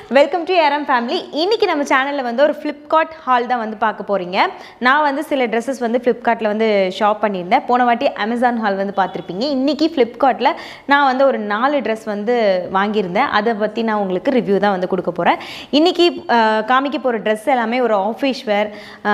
welcome to ஏரம் family இன்னைக்கு நம்ம சேனலில் வந்து ஒரு ஃப்ளிப்கார்ட் ஹால் தான் வந்து பார்க்க போகிறீங்க நான் வந்து சில ட்ரெஸ்ஸஸ் வந்து ஃப்ளிப்கார்ட்டில் வந்து ஷாப் பண்ணியிருந்தேன் போன வாட்டி அமேசான் ஹால் வந்து பார்த்துருப்பீங்க இன்றைக்கி ஃப்ளிப்கார்ட்டில் நான் வந்து ஒரு நாலு ட்ரெஸ் வந்து வாங்கியிருந்தேன் அதை பற்றி நான் உங்களுக்கு ரிவ்யூ தான் வந்து கொடுக்க போகிறேன் இன்றைக்கி காமிக்க போகிற ட்ரெஸ் எல்லாமே ஒரு ஆஃபீஸ் வேர்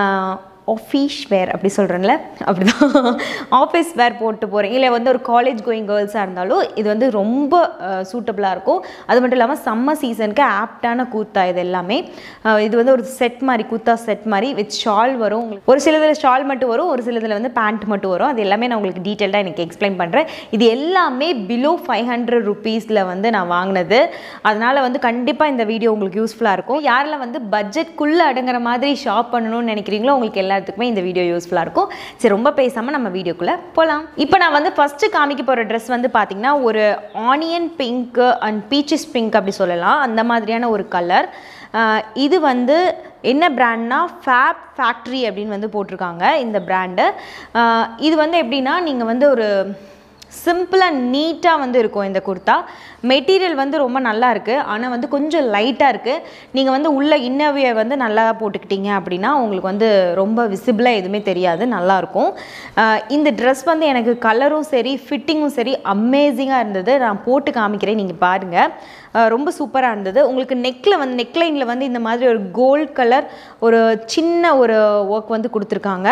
ஆஃபீஸ் வேர் அப்படி சொல்கிறேன்ல அப்படி தான் ஆஃபீஸ் வேர் போட்டு போகிறேன் இல்லை வந்து ஒரு காலேஜ் கோயிங் கேர்ள்ஸாக இருந்தாலும் இது வந்து ரொம்ப சூட்டபுளாக இருக்கும் அது மட்டும் இல்லாமல் சம்மர் சீசனுக்கு ஆப்டான கூத்தா இது எல்லாமே அஹ் இது வந்து ஒரு செட் மாதிரி கூத்தா செட் மாதிரி வித் ஷால் வரும் உங்களுக்கு ஒரு சிலதில் ஷால் மட்டும் வரும் ஒரு சிலதில் வந்து பேண்ட் மட்டும் வரும் அது எல்லாமே நான் உங்களுக்கு டீட்டெயில்டாக எனக்கு எக்ஸ்பிளைன் பண்ணுறேன் இது எல்லாமே பிலோ ஃபைவ் ஹண்ட்ரட் ருபீஸில் வந்து நான் வாங்கினது அதனால் வந்து கண்டிப்பாக இந்த வீடியோ உங்களுக்கு யூஸ்ஃபுல்லாக இருக்கும் யாரெல்லாம் வந்து பட்ஜெட்குள்ளே அடங்குற மாதிரி ஷாப் பண்ணணும்னு நினைக்கிறீங்களோ உங்களுக்கு எல்லாத்துக்குமே இந்த வீடியோ யூஸ்ஃபுல்லாக இருக்கும் சரி ரொம்ப பேசாமல் நம்ம வீடியோக்குள்ளே போகலாம் இப்போ நான் வந்து ஃபஸ்ட்டு காமிக்க போகிற ட்ரெஸ் வந்து பார்த்திங்கன்னா ஒரு onion pink and peaches pink அப்படி சொல்லலாம் அந்த மாதிரியான ஒரு கலர் இது வந்து என்ன பிராண்ட்னா ஃபேப் ஃபேக்ட்ரி அப்படின்னு வந்து போட்டிருக்காங்க இந்த பிராண்டு இது வந்து எப்படின்னா நீங்கள் வந்து ஒரு சிம்பிளாக நீட்டாக வந்து இருக்கும் இந்த குர்த்தா மெட்டீரியல் வந்து ரொம்ப நல்லா இருக்குது ஆனால் வந்து கொஞ்சம் லைட்டாக இருக்குது நீங்கள் வந்து உள்ள இன்னவியை வந்து நல்லா போட்டுக்கிட்டீங்க அப்படின்னா உங்களுக்கு வந்து ரொம்ப விசிபிளாக எதுவுமே தெரியாது நல்லாயிருக்கும் இந்த ட்ரெஸ் வந்து எனக்கு கலரும் சரி ஃபிட்டிங்கும் சரி அமேசிங்காக இருந்தது நான் போட்டு காமிக்கிறேன் நீங்கள் பாருங்கள் ரொம்ப சூப்பராக இருந்தது உங்களுக்கு நெக்கில் வந்து நெக்லைனில் வந்து இந்த மாதிரி ஒரு கோல்ட் கலர் ஒரு சின்ன ஒரு ஒர்க் வந்து கொடுத்துருக்காங்க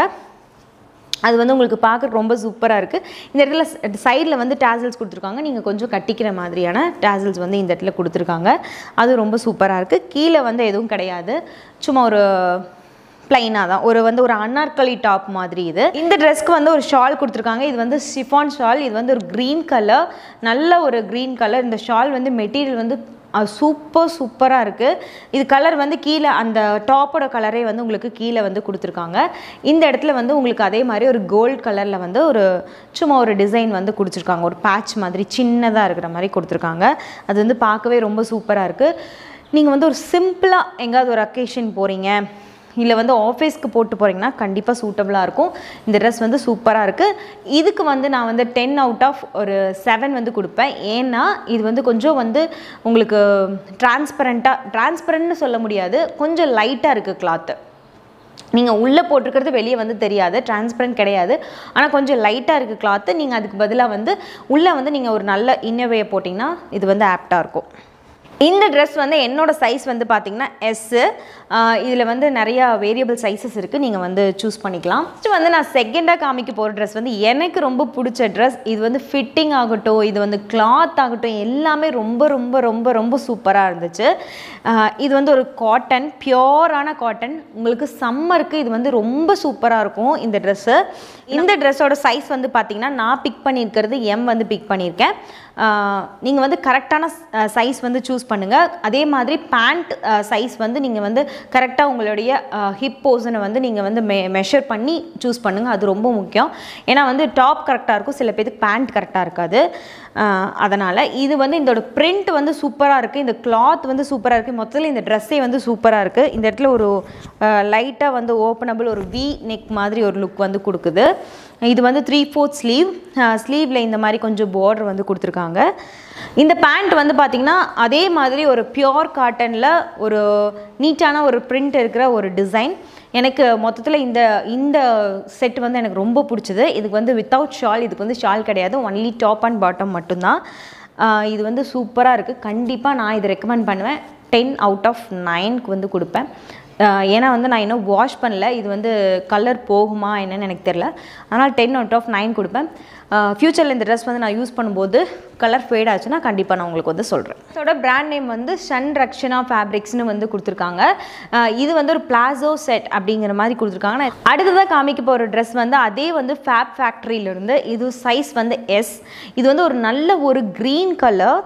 அது வந்து உங்களுக்கு பார்க்க ரொம்ப சூப்பராக இருக்குது இந்த இடத்துல சைடில் வந்து டேசல்ஸ் கொடுத்துருக்காங்க நீங்கள் கொஞ்சம் கட்டிக்கிற மாதிரியான டேசல்ஸ் வந்து இந்த இடத்துல கொடுத்துருக்காங்க அது ரொம்ப சூப்பராக இருக்குது கீழே வந்து எதுவும் கிடையாது சும்மா ஒரு ப்ளைனாக தான் ஒரு வந்து ஒரு அன்னார்கலி டாப் மாதிரி இது இந்த ட்ரெஸ்க்கு வந்து ஒரு ஷால் கொடுத்துருக்காங்க இது வந்து ஷிஃபான் ஷால் இது வந்து ஒரு க்ரீன் கலர் நல்ல ஒரு க்ரீன் கலர் இந்த ஷால் வந்து மெட்டீரியல் வந்து சூப்பர் சூப்பராக இருக்குது இது கலர் வந்து கீழே அந்த டாப்போட கலரே வந்து உங்களுக்கு கீழே வந்து கொடுத்துருக்காங்க இந்த இடத்துல வந்து உங்களுக்கு அதே மாதிரி ஒரு கோல்ட் கலரில் வந்து ஒரு சும்மா ஒரு டிசைன் வந்து கொடுத்துருக்காங்க ஒரு பேட்ச் மாதிரி சின்னதாக இருக்கிற மாதிரி கொடுத்துருக்காங்க அது வந்து பார்க்கவே ரொம்ப சூப்பராக இருக்குது நீங்கள் வந்து ஒரு சிம்பிளாக எங்கேயாவது ஒரு அக்கேஷன் போகிறீங்க இல்லை வந்து ஆஃபீஸ்க்கு போட்டு போகிறீங்கன்னா கண்டிப்பாக சூட்டபுளாக இருக்கும் இந்த ட்ரெஸ் வந்து சூப்பராக இருக்குது இதுக்கு வந்து நான் வந்து டென் அவுட் ஆஃப் ஒரு செவன் வந்து கொடுப்பேன் ஏன்னா இது வந்து கொஞ்சம் வந்து உங்களுக்கு டிரான்ஸ்பரண்ட்டாக டிரான்ஸ்பரண்ட்னு சொல்ல முடியாது கொஞ்சம் லைட்டாக இருக்குது கிளாத்து நீங்கள் உள்ளே போட்டிருக்கிறது வெளியே வந்து தெரியாது டிரான்ஸ்பரண்ட் கிடையாது ஆனால் கொஞ்சம் லைட்டாக இருக்குது கிளாத்து நீங்கள் அதுக்கு பதிலாக வந்து உள்ளே வந்து நீங்கள் ஒரு நல்ல இன்னோவேயை போட்டிங்கன்னா இது வந்து ஆப்டாக இருக்கும் இந்த ட்ரெஸ் வந்து என்னோடய சைஸ் வந்து பார்த்திங்கன்னா எஸ்ஸு இதில் வந்து நிறையா வேரியபிள் சைஸஸ் இருக்குது நீங்கள் வந்து சூஸ் பண்ணிக்கலாம் ஃபஸ்ட்டு வந்து நான் செகண்டாக காமிக்க போகிற ட்ரெஸ் வந்து எனக்கு ரொம்ப பிடிச்ச ட்ரெஸ் இது வந்து ஃபிட்டிங் ஆகட்டும் இது வந்து கிளாத் ஆகட்டும் எல்லாமே ரொம்ப ரொம்ப ரொம்ப ரொம்ப சூப்பராக இருந்துச்சு இது வந்து ஒரு காட்டன் பியோரான காட்டன் உங்களுக்கு சம்மருக்கு இது வந்து ரொம்ப சூப்பராக இருக்கும் இந்த ட்ரெஸ்ஸு இந்த ட்ரெஸ்ஸோட சைஸ் வந்து பார்த்திங்கன்னா நான் பிக் பண்ணியிருக்கிறது எம் வந்து பிக் பண்ணியிருக்கேன் நீங்கள் வந்து கரெக்டான சைஸ் வந்து சூஸ் பண்ணுங்கள் அதே மாதிரி பேண்ட் சைஸ் வந்து நீங்கள் வந்து கரெக்டாக உங்களுடைய ஹிப் போர்ஷனை வந்து நீங்கள் வந்து மெ மெஷர் பண்ணி சூஸ் பண்ணுங்கள் அது ரொம்ப முக்கியம் ஏன்னா வந்து டாப் கரெக்டாக இருக்கும் சில பேருக்கு பேண்ட் கரெக்டாக இருக்காது அதனால் இது வந்து இதோட பிரிண்ட் வந்து சூப்பராக இருக்குது இந்த கிளாத் வந்து சூப்பராக இருக்குது மொத்தத்தில் இந்த ட்ரெஸ்ஸே வந்து சூப்பராக இருக்குது இந்த இடத்துல ஒரு லைட்டாக வந்து ஓப்பனபிள் ஒரு வி நெக் மாதிரி ஒரு லுக் வந்து கொடுக்குது இது வந்து த்ரீ ஃபோர்த் ஸ்லீவ் ஸ்லீவில் இந்த மாதிரி கொஞ்சம் பார்டர் வந்து கொடுத்துருக்காங்க இந்த பேண்ட் வந்து பார்த்திங்கன்னா அதே மாதிரி ஒரு பியோர் காட்டனில் ஒரு நீட்டான ஒரு பிரிண்ட் இருக்கிற ஒரு டிசைன் எனக்கு மொத்தத்தில் இந்த இந்த செட் வந்து எனக்கு ரொம்ப பிடிச்சது இதுக்கு வந்து வித்தவுட் ஷால் இதுக்கு வந்து ஷால் கிடையாது ஒன்லி டாப் அண்ட் பாட்டம் மட்டும்தான் இது வந்து சூப்பராக இருக்குது கண்டிப்பாக நான் இதை ரெக்கமெண்ட் பண்ணுவேன் டென் அவுட் ஆஃப் நைனுக்கு வந்து கொடுப்பேன் ஏன்னா வந்து நான் இன்னும் வாஷ் பண்ணல இது வந்து கலர் போகுமா என்னன்னு எனக்கு தெரில அதனால் டென் அவுட் ஆஃப் நைன் கொடுப்பேன் ஃப்யூச்சரில் இந்த ட்ரெஸ் வந்து நான் யூஸ் பண்ணும்போது கலர் ஃபேட் ஆச்சுன்னா கண்டிப்பாக நான் உங்களுக்கு வந்து சொல்கிறேன் இதோட பிராண்ட் நேம் வந்து ஷன் ரக்ஷனா ஃபேப்ரிக்ஸ்னு வந்து கொடுத்துருக்காங்க இது வந்து ஒரு பிளாசோ செட் அப்படிங்கிற மாதிரி கொடுத்துருக்காங்க அடுத்ததாக காமிக்க போகிற ட்ரெஸ் வந்து அதே வந்து ஃபேப் ஃபேக்ட்ரியிலிருந்து இது சைஸ் வந்து எஸ் இது வந்து ஒரு நல்ல ஒரு க்ரீன் கலர்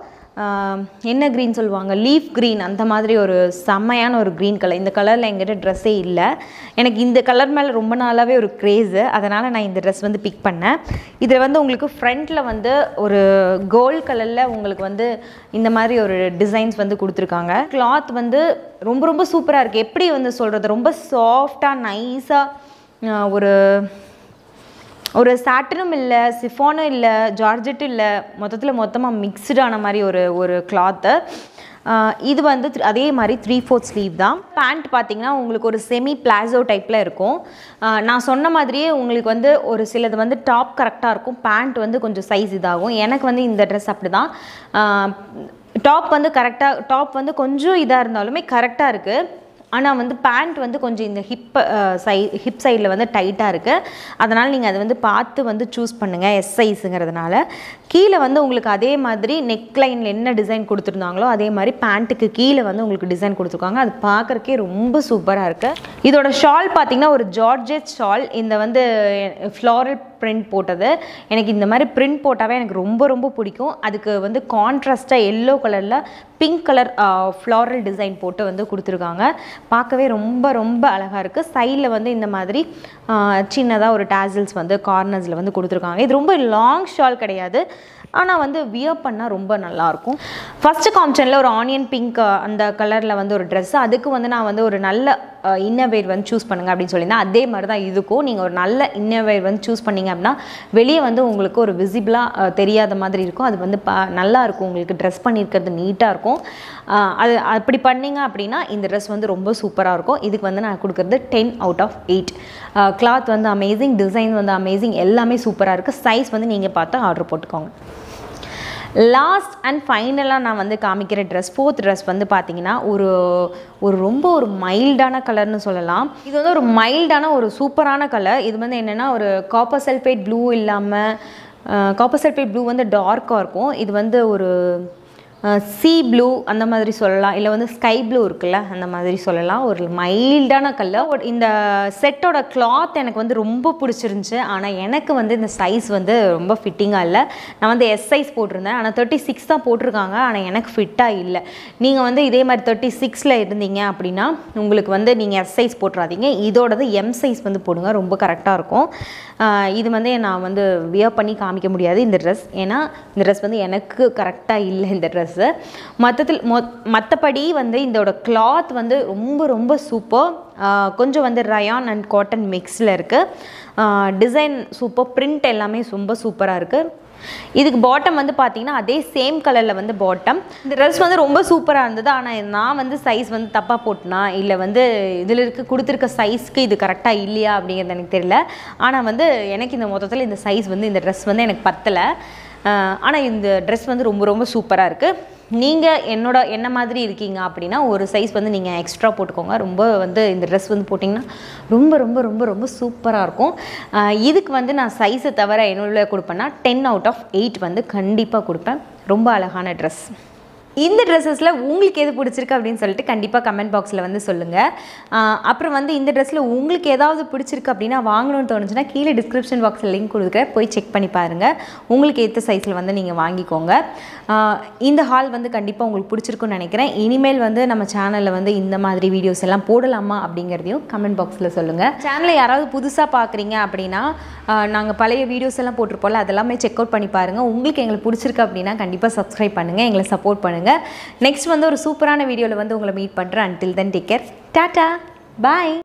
என்ன க்ரீன் சொல்லுவாங்க லீஃப் க்ரீன் அந்த மாதிரி ஒரு செம்மையான ஒரு க்ரீன் கலர் இந்த கலரில் எங்கிட்ட ட்ரெஸ்ஸே இல்லை எனக்கு இந்த கலர் மேலே ரொம்ப நாளாகவே ஒரு க்ரேஸு அதனால் நான் இந்த ட்ரெஸ் வந்து பிக் பண்ணேன் இதில் வந்து உங்களுக்கு ஃப்ரண்ட்டில் வந்து ஒரு கோல்ட் கலரில் உங்களுக்கு வந்து இந்த மாதிரி ஒரு டிசைன்ஸ் வந்து கொடுத்துருக்காங்க கிளாத் வந்து ரொம்ப ரொம்ப சூப்பராக இருக்குது எப்படி வந்து சொல்கிறது ரொம்ப சாஃப்டாக நைஸாக ஒரு ஒரு சாட்டனும் இல்லை சிஃபானும் இல்லை ஜார்ஜெட்டும் இல்லை மொத்தத்தில் மொத்தமாக மிக்ஸ்டான மாதிரி ஒரு ஒரு கிளாத்து ஆஹ் இது வந்து th- அதே மாதிரி த்ரீ ஃபோர்த் ஸ்லீவ் தான் பேண்ட் பார்த்தீங்கன்னா உங்களுக்கு ஒரு செமி பிளாசோ டைப்பில் இருக்கும் ஆஹ் நான் சொன்ன மாதிரியே உங்களுக்கு வந்து ஒரு சிலது வந்து டாப் கரெக்டாக இருக்கும் பேண்ட் வந்து கொஞ்சம் சைஸ் இதாகும் எனக்கு வந்து இந்த ட்ரெஸ் அப்படி தான் டாப் வந்து கரெக்டாக டாப் வந்து கொஞ்சம் இதாக இருந்தாலுமே கரெக்டாக இருக்குது ஆனால் வந்து பேண்ட் வந்து கொஞ்சம் இந்த ஹிப் சை ஹிப் சைடில் வந்து டைட்டாக இருக்குது அதனால் நீங்கள் அதை வந்து பார்த்து வந்து சூஸ் பண்ணுங்கள் எஸ் சைஸுங்கிறதுனால கீழே வந்து உங்களுக்கு அதே மாதிரி நெக் லைனில் என்ன டிசைன் கொடுத்துருந்தாங்களோ அதே மாதிரி பேண்ட்டுக்கு கீழே வந்து உங்களுக்கு டிசைன் கொடுத்துருக்காங்க அது பார்க்குறக்கே ரொம்ப சூப்பராக இருக்குது இதோட ஷால் பார்த்தீங்கன்னா ஒரு ஜார்ஜெட் ஷால் இந்த வந்து ஃப்ளாரல் பிரிண்ட் போட்டது எனக்கு இந்த மாதிரி பிரிண்ட் போட்டாவே எனக்கு ரொம்ப ரொம்ப பிடிக்கும் அதுக்கு வந்து கான்ட்ராஸ்ட்டாக எல்லோ கலரில் பிங்க் கலர் ஃப்ளாரல் டிசைன் போட்டு வந்து கொடுத்துருக்காங்க பார்க்கவே ரொம்ப ரொம்ப அழகாக இருக்குது சைடில் வந்து இந்த மாதிரி சின்னதாக ஒரு டேசல்ஸ் வந்து கார்னர்ஸில் வந்து கொடுத்துருக்காங்க இது ரொம்ப லாங் ஷால் கிடையாது ஆனால் வந்து வியர் பண்ணால் ரொம்ப நல்லாயிருக்கும் ஃபஸ்ட்டு காம்ஷனில் ஒரு ஆனியன் பிங்க் அந்த கலரில் வந்து ஒரு ட்ரெஸ் அதுக்கு வந்து நான் வந்து ஒரு நல்ல இன்னவேர் வந்து சூஸ் பண்ணுங்க அப்படின்னு சொல்லியிருந்தேன் அதே மாதிரி தான் இதுக்கும் நீங்கள் ஒரு நல்ல இன்னவேர் வந்து சூஸ் பண்ணீங்க அப்படின்னா வெளியே வந்து உங்களுக்கு ஒரு விசிபிளாக தெரியாத மாதிரி இருக்கும் அது வந்து பா நல்லா இருக்கும் உங்களுக்கு ட்ரெஸ் பண்ணியிருக்கிறது நீட்டாக இருக்கும் அஹ் அது அப்படி பண்ணீங்க அப்படின்னா இந்த ட்ரெஸ் வந்து ரொம்ப சூப்பராக இருக்கும் இதுக்கு வந்து நான் கொடுக்குறது ten out of eight cloth வந்து அமேசிங் டிசைன் வந்து அமேசிங் எல்லாமே சூப்பராக இருக்குது சைஸ் வந்து நீங்கள் பார்த்து ஆர்டர் போட்டுக்கோங்க லாஸ்ட் அண்ட் ஃபைனலாக நான் வந்து காமிக்கிற ட்ரெஸ் ஃபோர்த் ட்ரெஸ் வந்து பார்த்தீங்கன்னா ஒரு ஒரு ரொம்ப ஒரு மைல்டான கலர்னு சொல்லலாம் இது வந்து ஒரு மைல்டான ஒரு சூப்பரான கலர் இது வந்து என்னென்னா ஒரு காப்பர் சல்ஃபேட் ப்ளூ இல்லாமல் காப்பர் சல்ஃபேட் ப்ளூ வந்து டார்க்காக இருக்கும் இது வந்து ஒரு சி ப்ளூ அந்த மாதிரி சொல்லலாம் இல்லை வந்து ஸ்கை ப்ளூ இருக்குல்ல அந்த மாதிரி சொல்லலாம் ஒரு மைல்டான கலர் இந்த செட்டோட கிளாத் எனக்கு வந்து ரொம்ப பிடிச்சிருந்துச்சு ஆனால் எனக்கு வந்து இந்த சைஸ் வந்து ரொம்ப ஃபிட்டிங்காக இல்லை நான் வந்து எஸ் சைஸ் போட்டிருந்தேன் ஆனால் தேர்ட்டி சிக்ஸ் தான் போட்டிருக்காங்க ஆனால் எனக்கு ஃபிட்டாக இல்லை நீங்கள் வந்து இதே மாதிரி தேர்ட்டி சிக்ஸில் இருந்தீங்க அப்படின்னா உங்களுக்கு வந்து நீங்கள் எஸ் சைஸ் போட்டுறாதீங்க இதோடது எம் சைஸ் வந்து போடுங்க ரொம்ப கரெக்டாக இருக்கும் ஆஹ் இது வந்து நான் வந்து வியர் பண்ணி காமிக்க முடியாது இந்த ட்ரெஸ் ஏன்னா இந்த ட்ரெஸ் வந்து எனக்கு கரெக்டாக இல்லை இந்த ட்ரெஸ்ஸு மொத்தத்தில் மொ மற்றபடி வந்து இதோட கிளாத் வந்து ரொம்ப ரொம்ப சூப்பர் கொஞ்சம் வந்து ரயான் அண்ட் காட்டன் மிக்ஸில் இருக்குது டிசைன் சூப்பர் பிரிண்ட் எல்லாமே ரொம்ப சூப்பராக இருக்குது இதுக்கு பாட்டம் வந்து பார்த்தீங்கன்னா அதே சேம் கலரில் வந்து பாட்டம் இந்த ட்ரெஸ் வந்து ரொம்ப சூப்பராக இருந்தது ஆனால் நான் வந்து சைஸ் வந்து தப்பாக போட்டனா இல்லை வந்து இதில் இருக்க கொடுத்துருக்க சைஸ்க்கு இது கரெக்டாக இல்லையா அப்படிங்கிறது எனக்கு தெரியல ஆனால் வந்து எனக்கு இந்த மொத்தத்தில் இந்த சைஸ் வந்து இந்த ட்ரெஸ் வந்து எனக்கு பத்தலை ஆனால் இந்த ட்ரெஸ் வந்து ரொம்ப ரொம்ப சூப்பராக இருக்குது நீங்கள் என்னோட என்ன மாதிரி இருக்கீங்க அப்படின்னா ஒரு சைஸ் வந்து நீங்கள் எக்ஸ்ட்ரா போட்டுக்கோங்க ரொம்ப வந்து இந்த ட்ரெஸ் வந்து போட்டிங்கன்னா ரொம்ப ரொம்ப ரொம்ப ரொம்ப சூப்பராக இருக்கும் ஆஹ் இதுக்கு வந்து நான் சைஸை தவிர என்னுள்ள கொடுப்பேன்னா டென் அவுட் ஆஃப் எயிட் வந்து கண்டிப்பாக கொடுப்பேன் ரொம்ப அழகான ட்ரெஸ் இந்த ட்ரெஸ்ஸஸில் உங்களுக்கு எது பிடிச்சிருக்கு அப்படின்னு சொல்லிட்டு கண்டிப்பாக கமெண்ட் பாக்ஸில் வந்து சொல்லுங்கள் அப்புறம் வந்து இந்த ட்ரெஸ்ஸில் உங்களுக்கு ஏதாவது பிடிச்சிருக்கு அப்படின்னா வாங்கணும்னு தோணுச்சுன்னா கீழே டிஸ்கிரிப்ஷன் பாக்ஸில் லிங்க் கொடுக்குறேன் போய் செக் பண்ணி பாருங்கள் உங்களுக்கு ஏற்ற சைஸில் வந்து நீங்கள் வாங்கிக்கோங்க ஆஹ் இந்த ஹால் வந்து கண்டிப்பாக உங்களுக்கு பிடிச்சிருக்குன்னு நினைக்கிறேன் இனிமேல் வந்து நம்ம சேனலில் வந்து இந்த மாதிரி வீடியோஸ் எல்லாம் போடலாமா அப்படிங்கிறதையும் கமெண்ட் பாக்ஸில் சொல்லுங்கள் சேனலை யாராவது புதுசாக பார்க்குறீங்க அப்படின்னா நாங்கள் பழைய வீடியோஸ் எல்லாம் போட்டிருப்போம்ல அதெல்லாமே செக் அவுட் பண்ணி பாருங்கள் உங்களுக்கு எங்களுக்கு பிடிச்சிருக்கு அப்படின்னா கண்டிப்பாக சப்ஸ்கிரைப் பண்ணுங்கள் எங்களை சப்போர்ட் பண்ணுங்கள் நெக்ஸ்ட் வந்து ஒரு சூப்பரான வீடியோவில் வந்து உங்களை மீட் பண்ணுறேன் until then take care tata பாய்